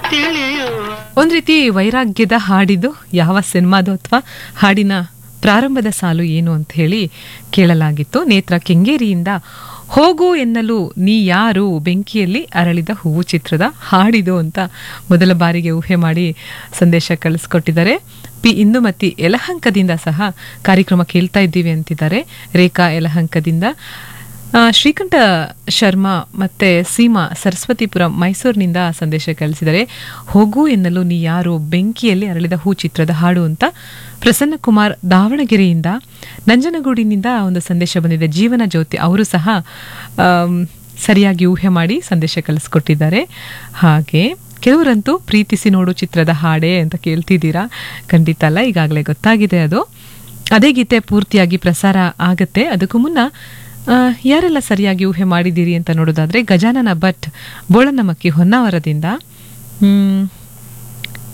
ತಿಳಿಯುವ ಒಂದ್ ರೀತಿ ವೈರಾಗ್ಯದ ಹಾಡಿದು ಯಾವ ಸಿನಿಮಾದು ಅಥವಾ ಹಾಡಿನ ಪ್ರಾರಂಭದ ಸಾಲು ಏನು ಅಂತ ಹೇಳಿ ಕೇಳಲಾಗಿತ್ತು ನೇತ್ರ ಕೆಂಗೇರಿಯಿಂದ ಹೋಗು ಎನ್ನಲು ನೀ ಯಾರು ಬೆಂಕಿಯಲ್ಲಿ ಅರಳಿದ ಹೂವು ಚಿತ್ರದ ಹಾಡಿದು ಅಂತ ಮೊದಲ ಬಾರಿಗೆ ಊಹೆ ಮಾಡಿ ಸಂದೇಶ ಕಳಿಸ್ಕೊಟ್ಟಿದ್ದಾರೆ ಪಿ ಇಂದುಮತಿ ಯಲಹಂಕದಿಂದ ಸಹ ಕಾರ್ಯಕ್ರಮ ಕೇಳ್ತಾ ಇದ್ದೀವಿ ಅಂತಿದ್ದಾರೆ ರೇಖಾ ಯಲಹಂಕದಿಂದ ಆ, ಶ್ರೀಕಂಠ ಶರ್ಮಾ ಮತ್ತೆ ಸೀಮಾ ಸರಸ್ವತಿಪುರ ಮೈಸೂರಿನಿಂದ ಸಂದೇಶ ಕಳಿಸಿದರೆ ಹೋಗು ಎನ್ನಲು ನೀ ಯಾರು ಬೆಂಕಿಯಲ್ಲಿ ಅರಳಿದ ಹೂ ಚಿತ್ರದ ಹಾಡು ಅಂತ ಪ್ರಸನ್ನ ಕುಮಾರ್ ದಾವಣಗೆರೆಯಿಂದ ನಂಜನಗೂಡಿನಿಂದ ಒಂದು ಸಂದೇಶ ಬಂದಿದೆ ಜೀವನ ಜ್ಯೋತಿ ಅವರು ಸಹ ಆಮ್, ಸರಿಯಾಗಿ ಊಹೆ ಮಾಡಿ ಸಂದೇಶ ಕಳಿಸ್ಕೊಟ್ಟಿದ್ದಾರೆ ಹಾಗೆ ಕೆಲವರಂತೂ ಪ್ರೀತಿಸಿ ನೋಡು ಚಿತ್ರದ ಹಾಡೇ ಅಂತ ಕೇಳ್ತಿದ್ದೀರಾ ಖಂಡಿತ ಅಲ್ಲ ಈಗಾಗಲೇ ಗೊತ್ತಾಗಿದೆ ಅದು ಅದೇ ಗೀತೆ ಪೂರ್ತಿಯಾಗಿ ಪ್ರಸಾರ ಆಗತ್ತೆ ಅದಕ್ಕೂ ಮುನ್ನ ಆ, ಯಾರೆಲ್ಲ ಸರಿಯಾಗಿ ಊಹೆ ಮಾಡಿದ್ದೀರಿ ಅಂತ ನೋಡೋದಾದ್ರೆ ಗಜಾನನ ಭಟ್ ಬೋಳನಮಕ್ಕಿ ಹೊನ್ನಾವರದಿಂದ